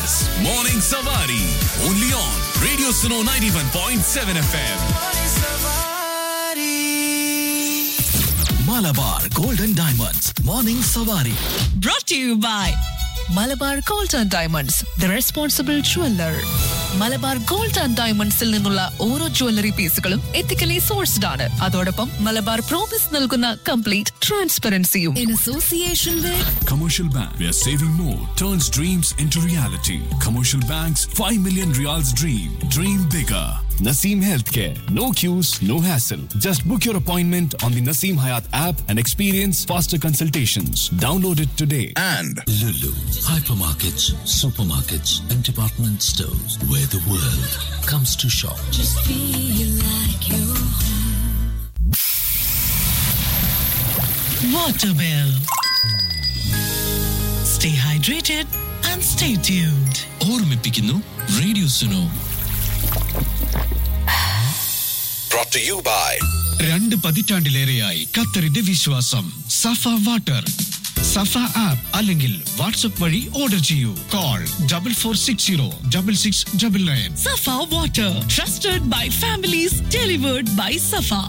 is Morning Savari. Only on Radio Suno 91.7 FM. Malabar Golden Diamonds. Morning Savari. brought to you by Malabar gold and diamonds the responsible jeweller Malabar gold and ഡയമണ്ട്സിൽ നിന്നുള്ള ഓരോ jewellery പീസുകളും ethically sourced ആണ് അതോടൊപ്പം Malabar promise നൽകുന്ന complete ട്രാൻസ്പെറൻസിയും in association with Commercial Bank, where saving more turns dreams into reality. Commercial Bank's 5 million reals dream. Dream bigger. Naseem Healthcare. No queues, no hassle. Just book your appointment on the Naseem Hayat app and experience faster consultations. Download it today. And Lulu, hypermarkets, supermarkets, and department stores where the world comes to shop. Waterwell. Stay hydrated and stay tuned. ഓർമ്മിപ്പിക്കുന്നു radio Suno brought to you by രണ്ട് പതിറ്റാണ്ടിലേറെയായി ഖത്തറിന്റെ വിശ്വാസം Safa water Safa app അല്ലെങ്കിൽ WhatsApp വഴി order ചെയ്യൂ call double four six zero double six double nine Safa water, trusted by families, delivered by Safa.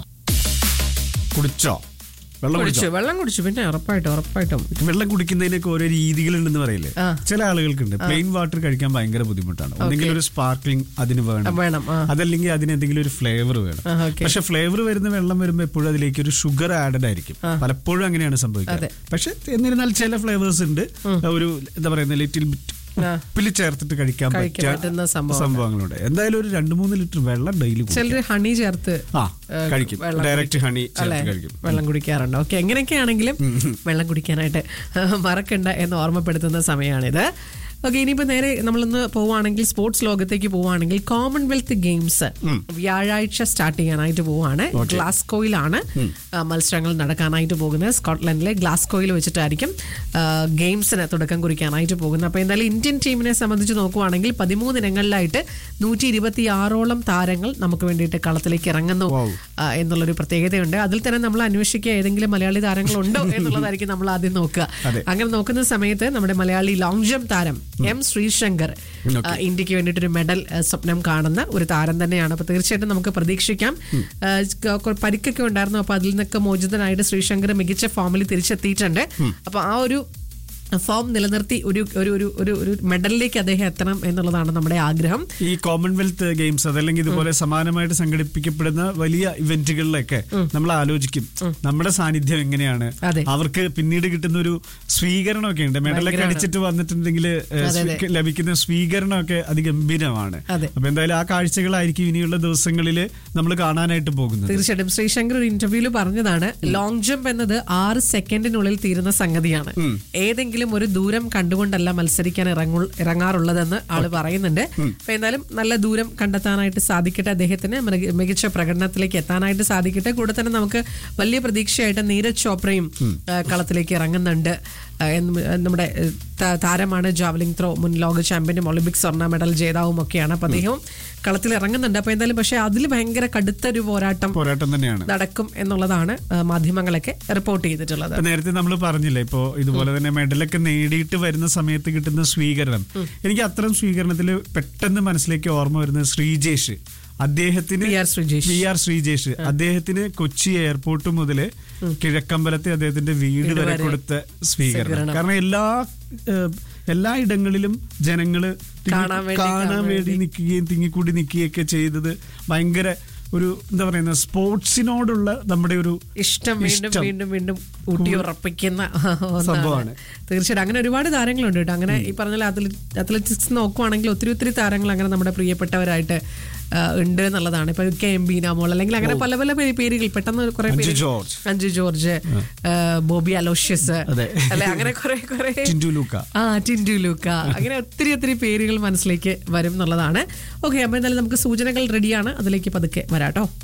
കുടിച്ചോ വെള്ളം കുടിച്ചു കുടിച്ചോ വെള്ളം കുടിച്ചു പിന്നെ ഉറപ്പായിട്ടും ഉറപ്പായിട്ടും വെള്ളം കുടിക്കുന്നതിനൊക്കെ ഓരോ രീതികളുണ്ടെന്ന് പറയില്ലേ ആ. ചില ആളുകൾക്കുണ്ട് പ്ലെയിൻ വാട്ടർ കഴിക്കാൻ ഭയങ്കര ബുദ്ധിമുട്ടാണ് ഒന്നെങ്കിൽ ഒരു സ്പാർക്ലിംഗ് അതിന് വേണം വേണം, ആ. അതല്ലെങ്കിൽ അതിന് എന്തെങ്കിലും ഒരു ഫ്ലേവർ വേണം ആ, okay. പക്ഷെ ഫ്ലേവർ വരുന്ന വെള്ളം വരുമ്പോൾ എപ്പോഴും അതിലേക്ക് ഒരു ഷുഗർ ആഡഡ് ആയിരിക്കും പലപ്പോഴും അങ്ങനെയാണ് സംഭവിക്കുന്നത് അതെ. പക്ഷെ എന്നിരുന്നാൽ ചില ഫ്ലേവേഴ്സ് ഉണ്ട് ഒരു എന്താ പറയുന്ന ലിറ്റിൽ ബിറ്റ് ആ. ഉപ്പിൽ ചേർത്തിട്ട് കഴിക്കാൻ കഴിക്കാൻ പറ്റുന്ന പറ്റിയ സംഭവമാണ്. സംഭവങ്ങളുണ്ട് എന്തായാലും ഒരു രണ്ട് മൂന്ന് ലിറ്റർ വെള്ളം ഡെയിലി ചിലര് ഹണി ചേർത്ത് ആ, ഏ, കഴിക്കും. വെള്ളം Direct കുടിക്കും. honey ചേർത്ത് അല്ലേ? കഴിക്കും. വെള്ളം കുടിക്കാറുണ്ട് ഓക്കെ എങ്ങനെയൊക്കെയാണെങ്കിലും വെള്ളം കുടിക്കാനായിട്ട് മറക്കണ്ട എന്ന് ഓർമ്മപ്പെടുത്തുന്ന സമയമാണിത് ഓക്കെ ഇനിയിപ്പോ നേരെ നമ്മളൊന്ന് പോവുകയാണെങ്കിൽ സ്പോർട്സ് ലോകത്തേക്ക് പോവുകയാണെങ്കിൽ കോമൺവെൽത്ത് ഗെയിംസ് വ്യാഴാഴ്ച സ്റ്റാർട്ട് ചെയ്യാനായിട്ട് പോവുകയാണ് ഗ്ലാസ്കോയിലാണ് ആ, മത്സരങ്ങൾ നടക്കാനായിട്ട് പോകുന്നത് സ്കോട്ട്ലൻഡിലെ ഗ്ലാസ്കോയിൽ വെച്ചിട്ടായിരിക്കും ആ, ഗെയിംസിന് തുടക്കം കുറിക്കാനായിട്ട് പോകുന്നത് അപ്പോൾ എന്തായാലും ഇന്ത്യൻ ടീമിനെ സംബന്ധിച്ച് നോക്കുവാണെങ്കിൽ പതിമൂന്ന് ഇനങ്ങളിലായിട്ട് നൂറ്റി ഇരുപത്തി ആറോളം താരങ്ങൾ നമുക്ക് വേണ്ടിയിട്ട് കളത്തിലേക്ക് ഇറങ്ങുന്നു ആ, എന്നുള്ളൊരു പ്രത്യേകതയുണ്ട് അതിൽ തന്നെ നമ്മൾ അന്വേഷിക്കുക ഏതെങ്കിലും മലയാളി താരങ്ങളുണ്ടോ എന്നുള്ളതായിരിക്കും നമ്മൾ ആദ്യം നോക്കുക അങ്ങനെ നോക്കുന്ന സമയത്ത് നമ്മുടെ മലയാളി ലോങ് ജംപ് താരം എം ശ്രീശങ്കർ ആ, ഇന്ത്യക്ക് വേണ്ടിയിട്ടൊരു മെഡൽ ആ, സ്വപ്നം കാണുന്ന ഒരു താരം തന്നെയാണ് അപ്പൊ തീർച്ചയായിട്ടും നമുക്ക് പ്രതീക്ഷിക്കാം ആ, ക- കൊ- പരിക്കൊക്കെ ഉണ്ടായിരുന്നു അപ്പൊ അതിൽ നിന്നൊക്കെ മോചിതനായിട്ട് ശ്രീശങ്കർ മികച്ച ഫോമിൽ തിരിച്ചെത്തിയിട്ടുണ്ട് അപ്പൊ ആ ഒരു ഫോം നിലനിർത്തി ഒരു ഒരു ഒരു ഒരു ഒരു മെഡലിലേക്ക് അദ്ദേഹം എത്തണം എന്നുള്ളതാണ് നമ്മുടെ ആഗ്രഹം ഈ കോമൺവെൽത്ത് ഗെയിംസ് അതല്ലെങ്കിൽ ഇതുപോലെ സമാനമായിട്ട് സംഘടിപ്പിക്കപ്പെടുന്ന വലിയ ഇവന്റുകളിലൊക്കെ നമ്മൾ ആലോചിക്കും നമ്മുടെ സാന്നിധ്യം എങ്ങനെയാണ് അതെ. അവർക്ക് പിന്നീട് കിട്ടുന്ന ഒരു സ്വീകരണമൊക്കെ ഉണ്ട് മെഡലൊക്കെ ഭയങ്കരമാണ്. അടിച്ചിട്ട് വന്നിട്ടുണ്ടെങ്കിൽ ഏഹ്, അതെ, അതെ. സ്വീ- ലഭിക്കുന്ന സ്വീകരണമൊക്കെ അതിഗംഭീരമാണ് അതെ. അപ്പൊ എന്തായാലും ആ കാഴ്ചകളായിരിക്കും ഇനിയുള്ള ദിവസങ്ങളിൽ നമ്മൾ കാണാനായിട്ട് പോകുന്നത് തീർച്ചയായിട്ടും ശ്രീശങ്കർ ഒരു ഇന്റർവ്യൂവിൽ പറഞ്ഞതാണ് ലോങ് ജമ്പ് എന്നത് ആറ് സെക്കൻഡിനുള്ളിൽ തീരുന്ന സംഗതിയാണ് ഏതെങ്കിലും ഒരു ദൂരം കണ്ടുകൊണ്ടല്ല മത്സരിക്കാൻ ഇറങ്ങു ഇറങ്ങാറുള്ളതെന്ന് ആള് പറയുന്നുണ്ട് അപ്പൊ എന്തായാലും നല്ല ദൂരം കണ്ടെത്താനായിട്ട് സാധിക്കട്ടെ അദ്ദേഹത്തിന് മിക- മികച്ച പ്രകടനത്തിലേക്ക് എത്താനായിട്ട് സാധിക്കട്ടെ കൂടെ തന്നെ നമുക്ക് വലിയ പ്രതീക്ഷയായിട്ട് നീരജ് ചോപ്രയും ആ, കളത്തിലേക്ക് ഇറങ്ങുന്നുണ്ട് ആ, എന്ന് നമ്മുടെ ഏ, ത- താരമാണ് ജാവലിംഗ് ത്രോ മുൻ ലോക ചാമ്പ്യനും ഒളിമ്പിക് സ്വർണ്ണ മെഡൽ ജേതാവും ഒക്കെയാണ് അപ്പൊ അദ്ദേഹവും കളത്തിൽ ഇറങ്ങുന്നുണ്ട് അപ്പൊ എന്തായാലും പക്ഷെ അതിൽ ഭയങ്കര കടുത്തൊരു പോരാട്ടം പോരാട്ടം തന്നെയാണ് നടക്കും എന്നുള്ളതാണ് ആ, മാധ്യമങ്ങളൊക്കെ റിപ്പോർട്ട് ചെയ്തിട്ടുള്ളത് ഇപ്പൊ നേരത്തെ നമ്മൾ പറഞ്ഞില്ലേ ഇപ്പോ ഇതുപോലെ തന്നെ മെഡലൊക്കെ നേടിയിട്ട് വരുന്ന സമയത്ത് കിട്ടുന്ന സ്വീകരണം എനിക്ക് അത്തരം സ്വീകരണത്തിൽ പെട്ടെന്ന് മനസ്സിലേക്ക് ഓർമ്മ വരുന്നത് ശ്രീജേഷ് അദ്ദേഹത്തിന് P R Sreejesh. P R Sreejesh അദ്ദേഹത്തിന് കൊച്ചി എയർപോർട്ട് മുതല് കിഴക്കമ്പലത്തെ അദ്ദേഹത്തിന്റെ വീട് വീട് വരെ വരെ കൊടുത്ത സ്വീകരണം സ്വീകരണം. കാരണം എല്ലാ ഏഹ്, എല്ലാ ഇടങ്ങളിലും ജനങ്ങള് തിങ്ങി- കാണാൻ വേണ്ടി, കാണാൻ കാണാൻ വേണ്ടി വേണ്ടി. നിൽക്കുകയും തിങ്ങിക്കൂടി നിൽക്കുകയൊക്കെ ചെയ്തത് ഭയങ്കര ഒരു എന്താ പറയുന്ന സ്പോർട്സിനോടുള്ള നമ്മുടെ ഒരു ഇഷ്ടം വീണ്ടും ഇഷ്ടം. വീണ്ടും വീണ്ടും ഊട്ടി ഉറപ്പിക്കുന്ന ഒന്നാണ്. സംഭവമാണ്. തീർച്ചയായിട്ടും അങ്ങനെ ഒരുപാട് താരങ്ങളുണ്ട് കേട്ടോ അങ്ങനെ ഈ പറഞ്ഞ അത്ലറ്റിക്സ് നോക്കുവാണെങ്കിൽ ഒത്തിരി ഒത്തിരി താരങ്ങൾ അങ്ങനെ നമ്മുടെ പ്രിയപ്പെട്ടവരായിട്ട് ആ, ഉണ്ട് എന്നുള്ളതാണ് ഇപ്പൊ കെ എം ബീന മോൾ അല്ലെങ്കിൽ അങ്ങനെ പല പല പേ- പേരുകൾ പെട്ടെന്ന് കുറെ അഞ്ജു പേര് ജോർജ്. അഞ്ജു ജോർജ് ആ, ബോബി അലോഷ്യസ് അതെ. അല്ലെ അങ്ങനെ കുറെ കുറെ ടിൻറ്റു ലൂക്ക. ആ ടിൻഡു ലൂക്ക അങ്ങനെ ഒത്തിരി ഒത്തിരി പേരുകൾ മനസ്സിലേക്ക് വരും എന്നുള്ളതാണ് ഓക്കെ അപ്പൊ എന്തായാലും നമുക്ക് സൂചനകൾ റെഡിയാണ് അതിലേക്ക് പതുക്കെ വരാട്ടോ